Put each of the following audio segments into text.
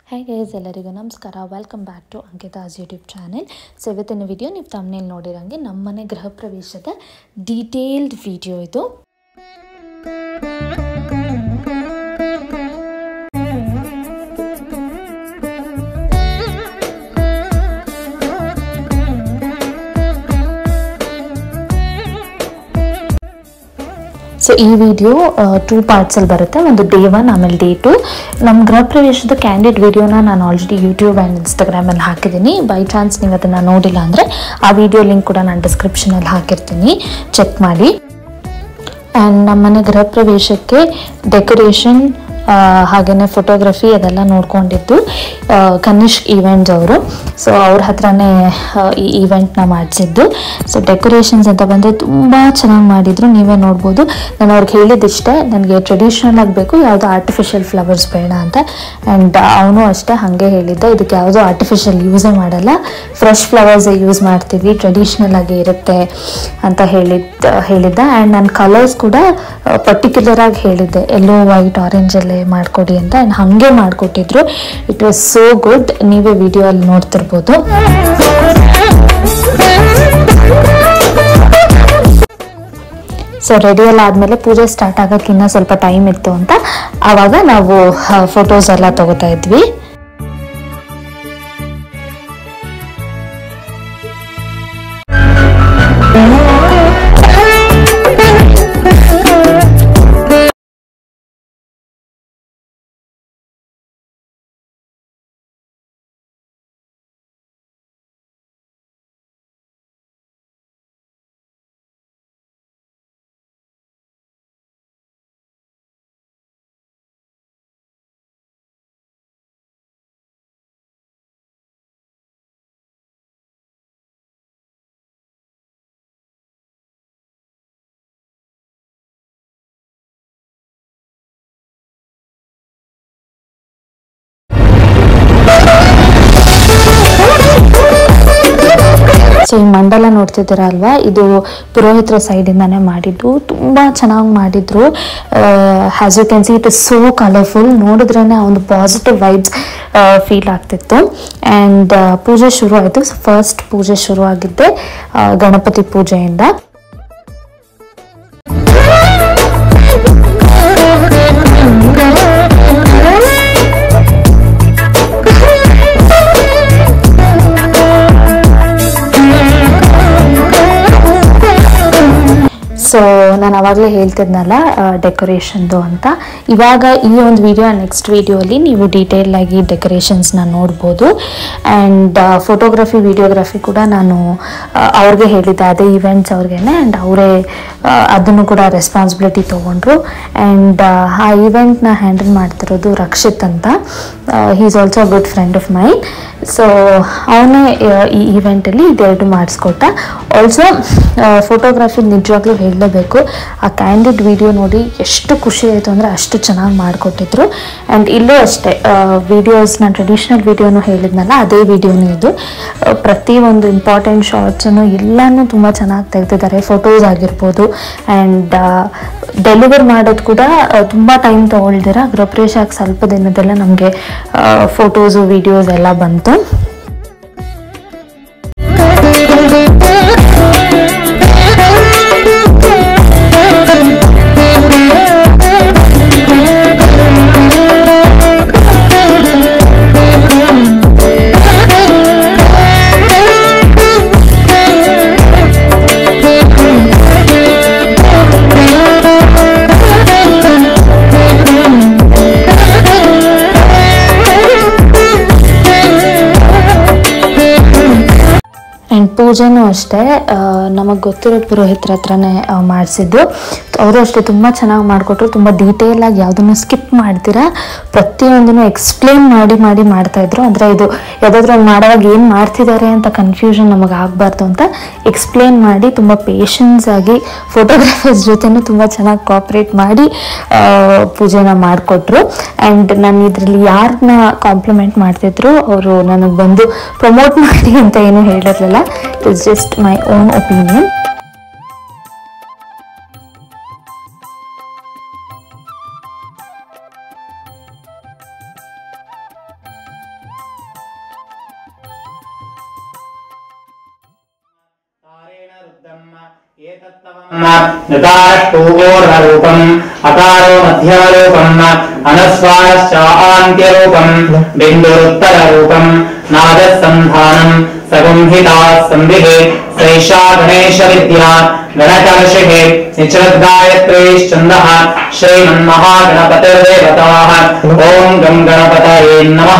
high guys ಎಲ್ಲರಿಗೂ ನಮಸ್ಕಾರ welcome back to Ankita's YouTube channel so ಇವತ್ತಿನ ವಿಡಿಯೋ ನೀವು ತಮ್ಮನೇಲಿ ನೋಡಿರಂಗೆ ನಮ್ಮನೆ ಗೃಹ ಪ್ರವೇಶದ ಡೀಟೇಲ್ಡ್ ವಿಡಿಯೋ ಇದು ಸೊ ಈ ವಿಡಿಯೋ ಟೂ ಪಾರ್ಟ್ಸಲ್ಲಿ ಬರುತ್ತೆ ಒಂದು ಡೇ ಒನ್ ಆಮೇಲೆ ಡೇ ಟು ನಮ್ಮ ಗೃಹ ಪ್ರವೇಶದ ಕ್ಯಾಂಡಿಡ್ ವಿಡಿಯೋನ ನಾನು ಆಲ್ರೆಡಿ ಯೂಟ್ಯೂಬ್ ಆ್ಯಂಡ್ ಇನ್ಸ್ಟಾಗ್ರಾಮಲ್ಲಿ ಹಾಕಿದ್ದೀನಿ ಬೈ ಚಾನ್ಸ್ ನೀವು ಅದನ್ನು ನೋಡಿಲ್ಲ ಅಂದರೆ ಆ ವಿಡಿಯೋ ಲಿಂಕ್ ಕೂಡ ನಾನು ಡಿಸ್ಕ್ರಿಪ್ಷನಲ್ಲಿ ಹಾಕಿರ್ತೀನಿ ಚೆಕ್ ಮಾಡಿ ಆ್ಯಂಡ್ ನಮ್ಮನೆ ಗೃಹ ಪ್ರವೇಶಕ್ಕೆ ಡೆಕೋರೇಷನ್ ಹಾಗೆಯೇ ಫೋಟೋಗ್ರಫಿ ಅದೆಲ್ಲ ನೋಡ್ಕೊಂಡಿದ್ದು ಆ, ಕನಿಷ್ಕ್ ಈವೆಂಟ್ಸ್ ಅವರು ಸೊ ಅವ್ರ ಹತ್ರನೇ ಆ, ಈ ಈವೆಂಟ್ನ ಮಾಡಿಸಿದ್ದು ಸೊ ಡೆಕೋರೇಷನ್ಸ್ ಅಂತ ಬಂದರೆ ತುಂಬ ಚೆನ್ನಾಗಿ ಮಾಡಿದರು ನೀವೇ ನೋಡ್ಬೋದು ನಾನು ಅವ್ರಿಗೆ ಹೇಳಿದ್ದಿಷ್ಟೇ ನನಗೆ ಟ್ರೆಡಿಷ್ನಲ್ ಆಗಬೇಕು ಯಾವುದೋ ಆರ್ಟಿಫಿಷಿಯಲ್ ಫ್ಲವರ್ಸ್ ಬೇಡ ಅಂತ ಆ್ಯಂಡ್ ಅವನು ಅಷ್ಟೇ ಹಾಗೆ ಹೇಳಿದ್ದ ಇದಕ್ಕೆ ಯಾವುದೋ ಆರ್ಟಿಫಿಷಿಯಲ್ ಯೂಸೇ ಮಾಡಲ್ಲ ಫ್ರೆಶ್ ಫ್ಲವರ್ಸೇ ಯೂಸ್ ಮಾಡ್ತೀವಿ ಟ್ರೆಡಿಷ್ನಲ್ ಆಗಿ ಇರುತ್ತೆ ಅಂತ ಹೇಳಿದ್ದ ಹೇಳಿದ್ದ ಆ್ಯಂಡ್ ನನ್ನ ಕಲರ್ಸ್ ಕೂಡ ಪರ್ಟಿಕ್ಯುಲರ್ ಆಗಿ ಹೇಳಿದ್ದೆ ಎಲ್ಲೋ ವೈಟ್ ಆರೆಂಜಲ್ಲೇ ಮಾಡಿಕೊಡಿ ಅಂತ ಆ್ಯಂಡ್ ಹಾಗೆ ಮಾಡಿಕೊಟ್ಟಿದ್ರು ಇಟ್ ವಾಸ್ ಸೋ ಗುಡ್ ನೀವೇ ವಿಡಿಯೋ ಅಲ್ಲಿ ನೋಡ್ತಿರ್ಬೋದು ಸೊ ರೆಡಿ ಎಲ್ಲ ಆದಮೇಲೆ ಪೂಜೆ ಸ್ಟಾರ್ಟ್ ಆಗಕ್ಕೆ ಇನ್ನೂ ಸ್ವಲ್ಪ ಟೈಮ್ ಇತ್ತು ಅಂತ ಆವಾಗ ನಾವು ಫೋಟೋಸ್ ಎಲ್ಲ ತಗೋತಾ ಇದ್ವಿ ಸೊ ಈ ಮಂಡಲ ನೋಡ್ತಿದ್ದೀರ ಅಲ್ವಾ ಇದು ಪುರೋಹಿತರ ಸೈಡಿಂದಾನೇ ಮಾಡಿದ್ದು ತುಂಬ ಚೆನ್ನಾಗಿ ಮಾಡಿದ್ರು has you can see it is so colourful ನೋಡಿದ್ರೇ ಆ ಒಂದು ಪಾಸಿಟಿವ್ ವೈಬ್ಸ್ ಫೀಲ್ ಆಗ್ತಿತ್ತು ಆ್ಯಂಡ್ ಪೂಜೆ ಶುರು ಆಯಿತು ಫಸ್ಟ್ ಪೂಜೆ ಶುರು ಆಗಿದ್ದೆ ಆ, ಗಣಪತಿ ಪೂಜೆಯಿಂದ ಸೊ ನಾನು ಅವಾಗಲೇ ಹೇಳ್ತಿದ್ನಲ್ಲ ಡೆಕೋರೇಷನ್ದು ಅಂತ ಇವಾಗ ಈ ಒಂದು ವಿಡಿಯೋ ನೆಕ್ಸ್ಟ್ ವಿಡಿಯೋಲಿ ನೀವು ಡೀಟೇಲ್ ಆಗಿ ಡೆಕೋರೇಷನ್ಸ್ನ ನೋಡ್ಬೋದು ಆ್ಯಂಡ್ ಫೋಟೋಗ್ರಫಿ ವಿಡಿಯೋಗ್ರಫಿ ಕೂಡ ನಾನು ಆ, ಅವ್ರಿಗೆ ಹೇಳಿದ್ದೆ ಅದೇ ಇವೆಂಟ್ಸ್ ಅವ್ರಿಗೇನೆ ಆ್ಯಂಡ್ ಅವರೇ ಅದನ್ನು ಕೂಡ ರೆಸ್ಪಾನ್ಸಿಬಿಲಿಟಿ ತೊಗೊಂಡ್ರು ಆ್ಯಂಡ್ ಆ ಇವೆಂಟ್ನ ಹ್ಯಾಂಡಲ್ ಮಾಡ್ತಿರೋದು ರಕ್ಷಿತ್ ಅಂತ he is also good friend of mine so ಅವನೇ ಈ ಈವೆಂಟಲ್ಲಿ ಇದೆರಡು ಮಾಡಿಸ್ಕೊಟ್ಟ ಆಲ್ಸೋ ಫೋಟೋಗ್ರಫಿ ನಿಜವಾಗ್ಲೂ ಹೇಳಲೇಬೇಕು ಆ ಕ್ಯಾಂಡಿಡ್ ವಿಡಿಯೋ ನೋಡಿ ಎಷ್ಟು ಖುಷಿ ಆಯಿತು ಅಂದರೆ ಅಷ್ಟು ಚೆನ್ನಾಗಿ ಮಾಡಿಕೊಟ್ಟಿದ್ರು ಆ್ಯಂಡ್ ಇಲ್ಲೂ ಅಷ್ಟೇ ವಿಡಿಯೋಸ್ ನಾನು ಟ್ರೆಡಿಷ್ನಲ್ ವಿಡಿಯೋನು ಹೇಳಿದ್ನಲ್ಲ ಅದೇ ವಿಡಿಯೋನೇ ಇದು ಆ, ಪ್ರತಿ ಒಂದು ಇಂಪಾರ್ಟೆಂಟ್ ಶಾರ್ಟ್ಸನ್ನು ಎಲ್ಲನೂ ತುಂಬ ಚೆನ್ನಾಗಿ ತೆಗೆದಿದ್ದಾರೆ ಫೋಟೋಸ್ ಆಗಿರ್ಬೋದು ಆ್ಯಂಡ್ ಡೆಲಿವರ್ ಮಾಡೋದು ಕೂಡ ಆ, ತುಂಬ ಟೈಮ್ ತೊಗೊಳ್ದಿರ ಗೃಹಪ್ರವೇಶ ಆಗಿ ಸ್ವಲ್ಪ ದಿನದಲ್ಲೇ ನಮಗೆ ಫೋಟೋಸು ವಿಡಿಯೋಸ್ ಎಲ್ಲ ಬಂತು ಆ್ಯಂಡ್ ಪೂಜೆನೂ ಅಷ್ಟೇ ನಮಗೆ ಗೊತ್ತಿರೋ ಪುರೋಹಿತರ ಹತ್ರನೇ ಮಾಡಿಸಿದ್ದು ಅವರು ಅಷ್ಟೇ ತುಂಬ ಚೆನ್ನಾಗಿ ಮಾಡಿಕೊಟ್ರು ತುಂಬ ಡೀಟೇಲಾಗಿ ಯಾವುದನ್ನು ಸ್ಕಿಪ್ ಮಾಡ್ತೀರಾ ಪ್ರತಿಯೊಂದನ್ನು ಎಕ್ಸ್ಪ್ಲೇನ್ ಮಾಡಿ ಮಾಡಿ ಮಾಡ್ತಾಯಿದ್ರು ಅಂದರೆ ಇದು ಯಾವುದಾದ್ರೂ ಒಂದು ಮಾಡುವಾಗ ಏನು ಮಾಡ್ತಿದ್ದಾರೆ ಅಂತ ಕನ್ಫ್ಯೂಷನ್ ನಮಗೆ ಆಗಬಾರ್ದು ಅಂತ ಎಕ್ಸ್ಪ್ಲೇನ್ ಮಾಡಿ ತುಂಬ ಪೇಷನ್ಸ್ ಆಗಿ ಫೋಟೋಗ್ರಾಫರ್ಸ್ ಜೊತೆನೂ ತುಂಬ ಚೆನ್ನಾಗಿ ಕೋಪ್ರೇಟ್ ಮಾಡಿ ಆ, ಪೂಜೆನ ಮಾಡಿಕೊಟ್ರು ಆ್ಯಂಡ್ ನಾನು ಇದರಲ್ಲಿ ಯಾರನ್ನ ಕಾಂಪ್ಲಿಮೆಂಟ್ ಮಾಡ್ತಿದ್ರು ಅವರು ನನಗೆ ಬಂದು ಪ್ರಮೋಟ್ ಮಾಡಿ ಅಂತ ಏನೂ ಹೇಳಿರಲಿಲ್ಲ it's just my own opinion ूर्वरूपम् अकारो मध्यारूपम् अनस्वाश्चान्त्यरूपम् बिन्दुरुत्तररूपम् नादसन्धानम् सगुंहिता संविः सैषा गणेशविद्या गणकर्षिः निचरद्गायत्रीश्चन्दः श्रीमन्महागणपतिर्देवताः ॐ गं गणपतये नमः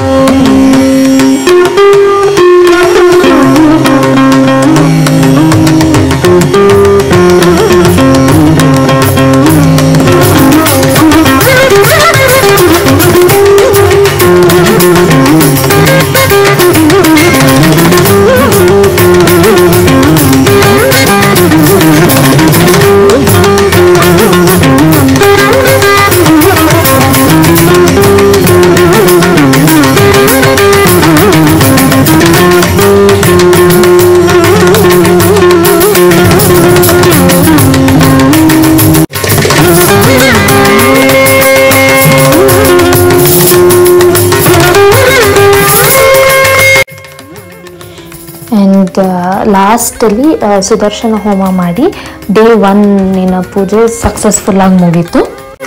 ಆ್ಯಂಡ್ ಲಾಸ್ಟಲ್ಲಿ ಸುದರ್ಶನ ಹೋಮ ಮಾಡಿ ಡೇ ಒನ್ನಿನ ಪೂಜೆ ಸಕ್ಸಸ್ಫುಲ್ ಆಗಿ ಮುಗೀತು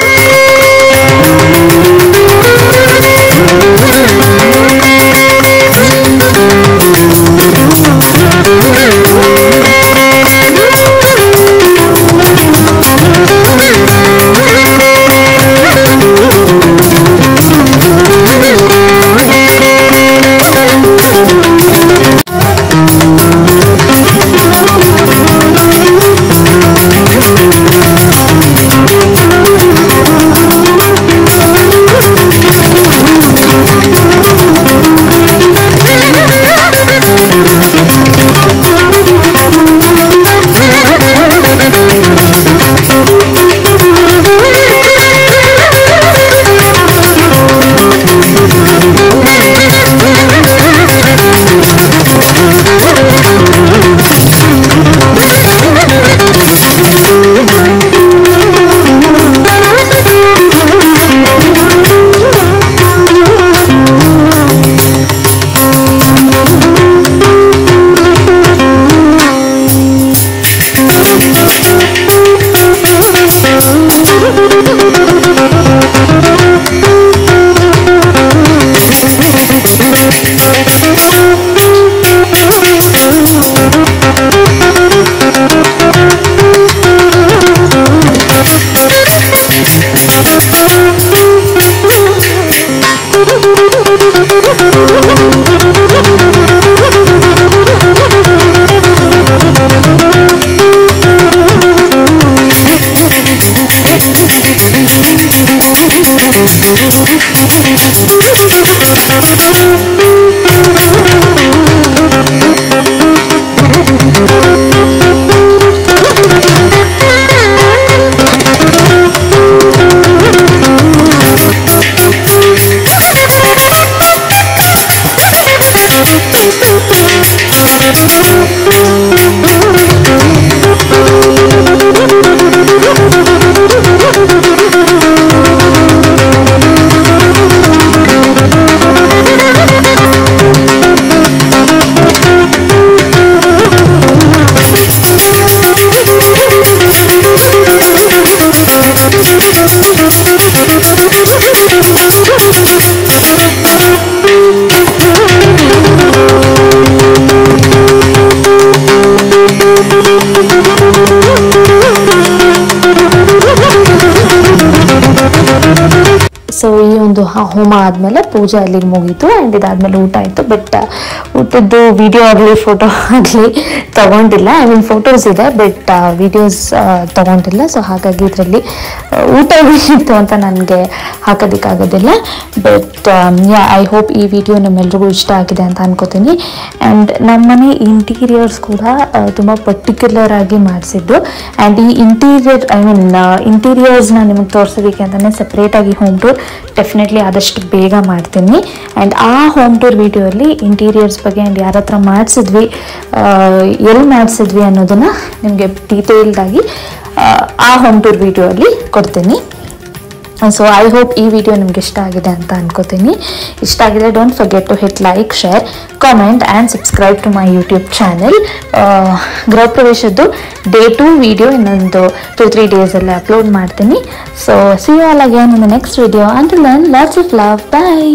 ಸೊ ಈ ಒಂದು ಹ- ಹೋಮ ಆದಮೇಲೆ ಪೂಜೆ ಅಲ್ಲಿಗೆ ಮುಗೀತು ಆ್ಯಂಡ್ ಇದಾದ್ಮೇಲೆ ಊಟ ಆಯಿತು ಬಟ್ ಊಟದ್ದು ವಿಡಿಯೋ ಆಗಲಿ ಫೋಟೋ ಆಗಲಿ ತಗೊಂಡಿಲ್ಲ ಐ ಮೀನ್ ಫೋಟೋಸ್ ಇದೆ ಬಟ್ ವಿಡಿಯೋಸ್ ತಗೊಂಡಿಲ್ಲ ಸೊ ಹಾಗಾಗಿ ಇದರಲ್ಲಿ ಊಟ ಇತ್ತು ಅಂತ ನನಗೆ ಹಾಕೋದಕ್ಕಾಗೋದಿಲ್ಲ ಬಟ್ ಯಾ ಐ ಹೋಪ್ ಈ ವಿಡಿಯೋ ನಿಮ್ಮೆಲ್ರಿಗೂ ಇಷ್ಟ ಆಗಿದೆ ಅಂತ ಅನ್ಕೋತೀನಿ ಆ್ಯಂಡ್ ನಮ್ಮನೆ ಇಂಟೀರಿಯರ್ಸ್ ಕೂಡ ತುಂಬ ಪರ್ಟಿಕ್ಯುಲರ್ ಆಗಿ ಮಾಡಿಸಿದ್ದು ಆ್ಯಂಡ್ ಈ ಇಂಟೀರಿಯರ್ ಐ ಮೀನ್ ಇಂಟೀರಿಯರ್ಸ್ನ ನಿಮಗೆ ತೋರಿಸೋದಕ್ಕೆ ಅಂತಲೇ ಸಪ್ರೇಟಾಗಿ ಹೋಮ್ ಟೂರ್ ಡೆಫಿನೆಟ್ಲಿ ಆದಷ್ಟು ಬೇಗ ಮಾಡ್ತೀನಿ ಆ್ಯಂಡ್ ಆ ಹೋಮ್ ಟೂರ್ ವಿಡಿಯೋಲಿ ಇಂಟೀರಿಯರ್ಸ್ ಬಗ್ಗೆ ಆ್ಯಂಡ್ ಯಾರ ಹತ್ರ ಮಾಡಿಸಿದ್ವಿ ಎಲ್ಲಿ ಮಾಡಿಸಿದ್ವಿ ಅನ್ನೋದನ್ನು ನಿಮಗೆ ಡೀಟೇಲ್ಡಾಗಿ ಆ ಹೋಮ್ ಟೂರ್ ವಿಡಿಯೋ ಅಲ್ಲಿ ಕೊಡ್ತೀನಿ ಸೊ ಐ ಹೋಪ್ ಈ ವಿಡಿಯೋ ನಿಮ್ಗೆ ಇಷ್ಟ ಆಗಿದೆ ಅಂತ ಅನ್ಕೋತೀನಿ ಇಷ್ಟ ಆಗಿದೆ don't forget to hit like share comment and subscribe to my YouTube channel ಗೃಹ ಪ್ರವೇಶದ್ದು ಡೇ ಟು ವಿಡಿಯೋ ಇನ್ನೊಂದು ಟು ತ್ರೀ ಡೇಸಲ್ಲಿ ಅಪ್ಲೋಡ್ ಮಾಡ್ತೀನಿ so see you all again in the next video until then lots of love bye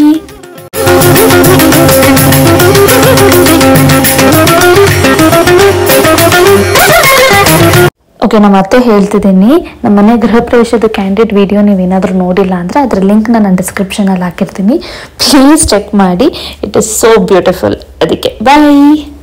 okay ನಾನು ಮತ್ತೆ ಹೇಳ್ತಿದ್ದೀನಿ ನಮ್ಮ ಮನೆ ಗೃಹ ಪ್ರವೇಶದ ಕ್ಯಾಂಡಿಡೇಟ್ ವಿಡಿಯೋ ನೀವೇನಾದರೂ ನೋಡಿಲ್ಲ ಅಂದರೆ ಅದರ ಲಿಂಕ್ನ ನಾನು ಡಿಸ್ಕ್ರಿಪ್ಷನಲ್ಲಿ ಹಾಕಿರ್ತೀನಿ ಪ್ಲೀಸ್ ಚೆಕ್ ಮಾಡಿ ಇಟ್ ಇಸ್ ಸೋ ಬ್ಯೂಟಿಫುಲ್ ಅದಕ್ಕೆ ಬಾಯ್